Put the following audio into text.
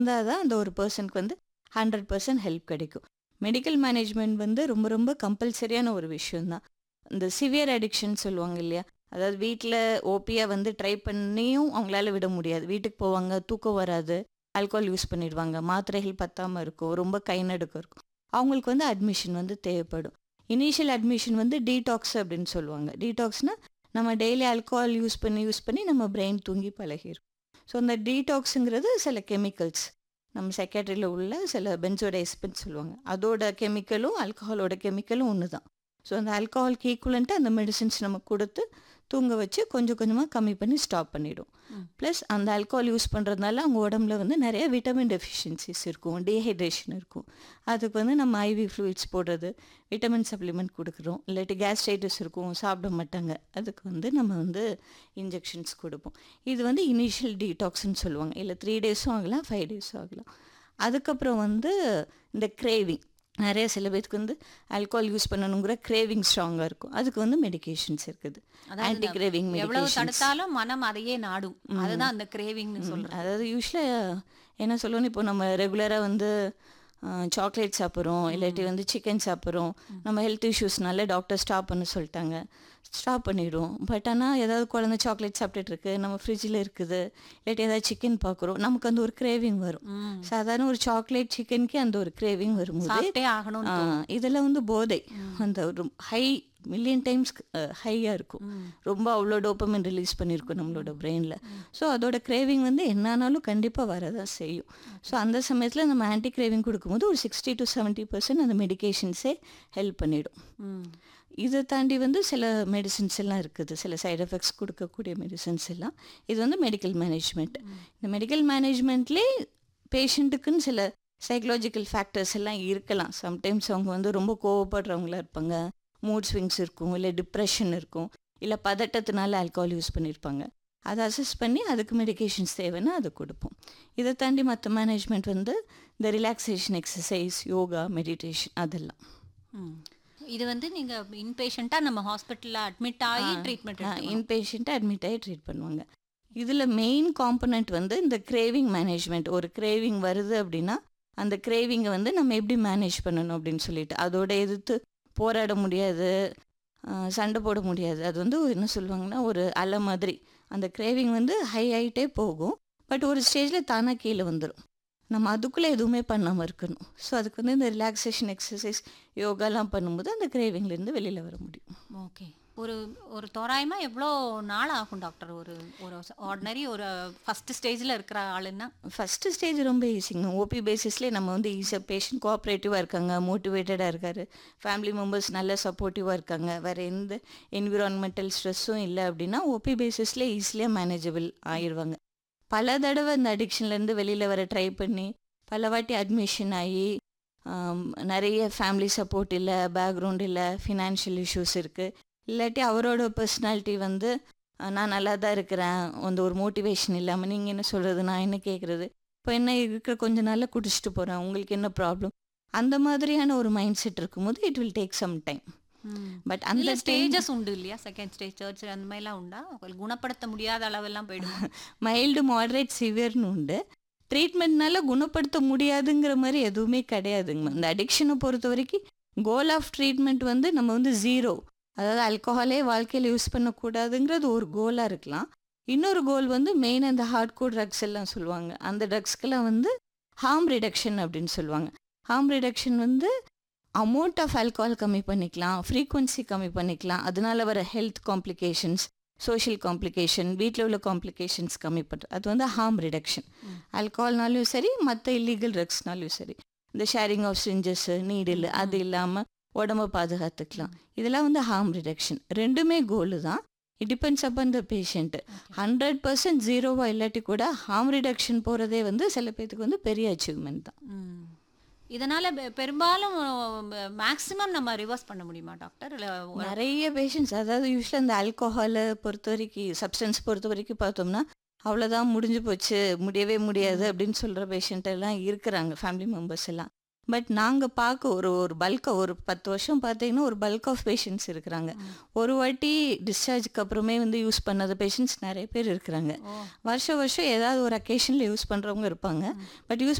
இருந்தால் தான் அந்த ஒரு பர்சனுக்கு வந்து ஹண்ட்ரட் பர்சன்ட் ஹெல்ப் கிடைக்கும் மெடிக்கல் மேனேஜ்மெண்ட் வந்து ரொம்ப ரொம்ப கம்பல்சரியான ஒரு விஷயம்தான் இந்த சிவியர் அடிக்ஷன் சொல்லுவாங்க இல்லையா அதாவது வீட்டில் ஓபியாக வந்து ட்ரை பண்ணியும் அவங்களால விட முடியாது வீட்டுக்கு போவாங்க தூக்கம் வராது ஆல்கோஹால் யூஸ் பண்ணிடுவாங்க மாத்திரைகள் பத்தாமல் இருக்கும் ரொம்ப கை நடுக்கம் இருக்கும் அவங்களுக்கு வந்து அட்மிஷன் வந்து தேவைப்படும் இனிஷியல் அட்மிஷன் வந்து டீடாக்ஸ் அப்படின்னு சொல்லுவாங்க டீடாக்ஸ்னால் நம்ம டெய்லி ஆல்கோஹால் யூஸ் பண்ணி யூஸ் பண்ணி நம்ம பிரெயின் தூங்கி பழகிரும் ஸோ அந்த டீடாக்ஸுங்கிறது சில கெமிக்கல்ஸ் நம்ம செக்ரட்டரியில் உள்ள சில பென்சோடைஸ்பின் சொல்லுவாங்க அதோட கெமிக்கலும் ஆல்கஹாலோட கெமிக்கலும் ஒன்று தான் ஸோ அந்த ஆல்கஹால்க்கு ஈக்குவலண்ட்டாக அந்த மெடிசின்ஸ் நம்ம கொடுத்து தூங்க வச்சு கொஞ்சம் கொஞ்சமாக கம்மி பண்ணி ஸ்டாப் பண்ணிடும் ம். ப்ளஸ் அந்த ஆல்கஹால் யூஸ் பண்ணுறதுனால அவங்க உடம்புல வந்து நிறைய விட்டமின் டெஃபிஷியன்சிஸ் இருக்கும் டீஹைட்ரேஷன் இருக்கும் அதுக்கு வந்து நம்ம ஐவி ஃப்ளூயிட்ஸ் போடுறது விட்டமின் சப்ளிமெண்ட் கொடுக்குறோம் இல்லாட்டி கேஸ்ட்ரைட்டிஸ் இருக்கும் சாப்பிட மாட்டாங்க அதுக்கு வந்து நம்ம வந்து இன்ஜெக்ஷன்ஸ் கொடுப்போம் இது வந்து இனிஷியல் டீடாக்ஸ்னு சொல்லுவாங்க இல்லை த்ரீ டேஸும் ஆகலாம் ஃபைவ் டேஸும் ஆகலாம் அதுக்கப்புறம் வந்து இந்த கிரேவிங் நிறைய சில பேருக்கு வந்து ஆல்கோஹால் யூஸ் பண்ணணுங்கிற கிரேவிங் ஸ்ட்ராங்காக இருக்கும் அதுக்கு வந்து மெடிகேஷன்ஸ் இருக்குது அதாவது ஆன்டி இந்த கிரேவிங் எவ்வளவு மெடிகேஷன்ஸ் தடுத்தாலும் மனம் அதையே நாடும் அதுதான் அந்த கிரேவிங்னு சொல்றேன் அதாவது யூஸ்வலாக என்ன சொல்லணும் இப்போ நம்ம ரெகுலராக வந்து சாக்லேட் சாப்பிட்றோம் இல்லாட்டி வந்து சிக்கன் சாப்பிட்றோம் நம்ம ஹெல்த் இஷ்யூஸ்னால டாக்டர் ஸ்டாப் பண்ண சொல்லிட்டாங்க ஸ்டாப் பண்ணிடுவோம் பட் ஆனால் ஏதாவது குழந்தை சாக்லேட் சாப்பிட்டுட்டு இருக்கு நம்ம ஃப்ரிட்ஜில் இருக்குது இல்லாட்டி ஏதாவது சிக்கன் பார்க்குறோம் நமக்கு அந்த ஒரு கிரேவிங் வரும் ம். சாதாரண ஒரு சாக்லேட் சிக்கனுக்கே அந்த ஒரு கிரேவிங் வரும்போது சாப்பிட்டே ஆகணும் ஆ, இதெல்லாம் வந்து போதை அந்த ஒரு ஹை மில்லியன் டைம்ஸ் ஹையாக இருக்கும் ரொம்ப அவ்வளோ டோப்பமின் ரிலீஸ் பண்ணியிருக்கும் நம்மளோட பிரெயினில் ஸோ அதோட கிரேவிங் வந்து என்னானாலும் கண்டிப்பாக வரதான் செய்யும் ஸோ அந்த சமயத்தில் நம்ம ஆன்டி கிரேவிங் கொடுக்கும்போது ஒரு சிக்ஸ்டி டு செவன்ட்டி பர்சன்ட் அந்த மெடிகேஷன்ஸே ஹெல்ப் பண்ணிடும் ம். இதை தாண்டி வந்து சில மெடிசின்ஸ் எல்லாம் இருக்குது சில சைடு எஃபெக்ட்ஸ் கொடுக்கக்கூடிய மெடிசின்ஸ் எல்லாம் இது வந்து மெடிக்கல் மேனேஜ்மெண்ட் இந்த மெடிக்கல் மேனேஜ்மெண்ட்லேயே பேஷண்ட்டுக்குன்னு சில சைக்கலாஜிக்கல் ஃபேக்டர்ஸ் எல்லாம் இருக்கலாம் சம்டைம்ஸ் அவங்க வந்து ரொம்ப கோவப்படுறவங்களா இருப்பாங்க மூட் ஸ்விங்ஸ் இருக்கும் இல்லை டிப்ரெஷன் இருக்கும் இல்லை பதட்டத்தினால ஆல்கஹால் யூஸ் பண்ணியிருப்பாங்க அதை அசஸ் பண்ணி அதுக்கு மெடிகேஷன்ஸ் தேவைன்னா அதை கொடுப்போம் இதை தாண்டி மற்ற மேனேஜ்மெண்ட் வந்து இந்த ரிலாக்ஸேஷன் எக்ஸசைஸ் யோகா மெடிடேஷன் அதெல்லாம் ம். இது வந்து நீங்க இன்பேஷண்டா நம்ம ஹாஸ்பிட்டல்ல அட்மிட் ஆகி ட்ரீட்மெண்ட் இன்பேஷண்ட்டை அட்மிட் ஆகி ட்ரீட் பண்ணுவாங்க இதில் மெயின் காம்பனண்ட் வந்து இந்த கிரேவிங் மேனேஜ்மெண்ட் ஒரு கிரேவிங் வருது அப்படின்னா அந்த கிரேவிங்கை வந்து நம்ம எப்படி மேனேஜ் பண்ணணும் அப்படின்னு சொல்லிட்டு அதோட எதிர்த்து போராட முடியாது ஆஹ் சண்டை போட முடியாது அது வந்து என்ன சொல்லுவாங்கன்னா ஒரு அலை மாதிரி அந்த கிரேவிங் வந்து ஹை ஆகிட்டே போகும் பட் ஒரு ஸ்டேஜில் தானாக கீழே வந்துடும் நம்ம அதுக்குள்ளே எதுவுமே பண்ணாமல் இருக்கணும் ஸோ அதுக்கு வந்து இந்த ரிலாக்ஸேஷன் எக்ஸசைஸ் யோகாலாம் பண்ணும்போது அந்த கிரேவிங்லேருந்து வெளியில் வர முடியும் ஓகே ஒரு ஒரு தோராயமா எவ்வளோ நாள் ஆகும் டாக்டர் ஒரு ஒரு ஆர்டினரி ஒரு ஃபர்ஸ்ட் ஸ்டேஜ்ல இருக்கிற ஆளுன்னா ஃபஸ்ட்டு ஸ்டேஜ் ரொம்ப ஈஸிங்க ஓபி பேசிஸ்லேயே நம்ம வந்து ஈஸியாக பேஷண்ட் கோஆப்ரேட்டிவாக இருக்காங்க மோட்டிவேட்டடாக இருக்காரு ஃபேமிலி மெம்பர்ஸ் நல்ல சப்போர்ட்டிவாக இருக்காங்க வேறு எந்த என்விரான்மெண்டல் ஸ்ட்ரெஸ்ஸும் இல்லை அப்படின்னா ஓபி பேசிஸ்லேயே ஈஸியாக மேனேஜபிள் ஆயிடுவாங்க பல தடவை இந்த அடிக்ஷன்லேருந்து வெளியில் வர ட்ரை பண்ணி பல வாட்டி அட்மிஷன் ஆகி ஆம், நிறைய ஃபேமிலி சப்போர்ட் இல்லை பேக்ரவுண்ட் இல்லை ஃபினான்ஷியல் இஷ்யூஸ் இருக்குது இல்லாட்டி அவரோட பர்சனாலிட்டி வந்து அஹ், நான் நல்லா தான் இருக்கிறேன் அந்த ஒரு மோட்டிவேஷன் இல்லாமல் நீங்கள் என்ன சொல்கிறது நான் என்ன கேட்குறது இப்போ என்ன இருக்கிற கொஞ்ச நாளில் குடிச்சிட்டு போகிறேன் உங்களுக்கு என்ன ப்ராப்ளம் அந்த மாதிரியான ஒரு மைண்ட் செட் இருக்கும்போது it will take some time but அந்த அந்த ஸ்டேஜ் ஸ்டேஜஸ் உண்டு இல்லையா செகண்ட் ஸ்டேஜ் தேர்ட் அந்த மாதிரிலாம் உண்டா உங்களுக்கு குணப்படுத்த முடியாத அளவெல்லாம் போயிடும் மைல்டு மாடரேட் சிவியர்னு உண்டு ட்ரீட்மெண்ட்னால குணப்படுத்த முடியாதுங்கிற மாதிரி எதுவுமே கிடையாதுங்க இந்த அடிக்ஷனை பொறுத்த வரைக்கும் கோல் ஆஃப் ட்ரீட்மெண்ட் வந்து நம்ம வந்து ஜீரோ அதாவது ஆல்கஹாலே வாழ்க்கையில் யூஸ் பண்ணக்கூடாதுங்கிறது ஒரு கோலாக இருக்கலாம் இன்னொரு கோல் வந்து மெயின் அந்த ஹார்ட் கோட் ட்ரக்ஸ் எல்லாம் சொல்லுவாங்க அந்த ட்ரக்ஸ்க்கெல்லாம் வந்து ஹார்ம் ரிடக்ஷன் அப்படின்னு சொல்லுவாங்க ஹார்ம் ரிடக்ஷன் வந்து அமௌண்ட் ஆஃப் ஆல்கஹால் கம்மி பண்ணிக்கலாம் ஃப்ரீக்வன்சி கம்மி பண்ணிக்கலாம் அதனால வர ஹெல்த் காம்ப்ளிகேஷன்ஸ் சோஷியல் காம்ப்ளிகேஷன் வீட்டில் உள்ள காம்ப்ளிகேஷன்ஸ் கம்மி பண்ணுறது அது வந்து ஹார்ம் ரிடக்ஷன் ஆல்கஹால்னாலும் சரி மற்ற இல்லீகல் ட்ரக்ஸ்னாலும் சரி இந்த ஷேரிங் ஆஃப் ஸ்ட்ரிஞ்சஸ் நீடில் அது இல்லாமல் உடம்ப பாதுகாத்துக்கலாம் இதெல்லாம் வந்து ஹார்ம் ரிடக்ஷன் ரெண்டுமே கோலு தான் it depends upon the patient hundred percent ஜீரோவாக இல்லாட்டி கூட ஹார்ம் ரிடக்ஷன் போகிறதே வந்து சில பேர்த்துக்கு வந்து பெரிய அச்சீவ்மெண்ட் தான் ம். இதனால பெ- பெரும்பாலும் மேக்ஸிமம் நம்ம ரிவர்ஸ் பண்ண முடியுமா டாக்டர் இல்ல ஒரு- நிறைய பேஷண்ட்ஸ் அதாவது யூஸ்வலாக இந்த ஆல்கோஹாலை பொறுத்த வரைக்கும் சப்ஸ்டன்ஸ் பொறுத்த வரைக்கும் பார்த்தோம்னா அவ்வளோதான் முடிஞ்சு போச்சு முடியவே முடியாது அப்படின்னு சொல்கிற பேஷண்ட் எல்லாம் இருக்கிறாங்க ஃபேமிலி மெம்பர்ஸ் எல்லாம் பட் நாங்கள் பார்க்க ஒரு ஒரு பல்காக ஒரு பத்து வருஷம் பார்த்தீங்கன்னா ஒரு பல்க் ஆஃப் பேஷண்ட்ஸ் இருக்கிறாங்க ஒரு வாட்டி டிஸ்சார்ஜ்க்கு அப்புறமே வந்து யூஸ் பண்ணாத பேஷண்ட்ஸ் நிறைய பேர் இருக்கிறாங்க ஓ வருஷம் வருஷம் ஏதாவது ஒரு அக்கேஷனில் யூஸ் பண்ணுறவங்க இருப்பாங்க பட் யூஸ்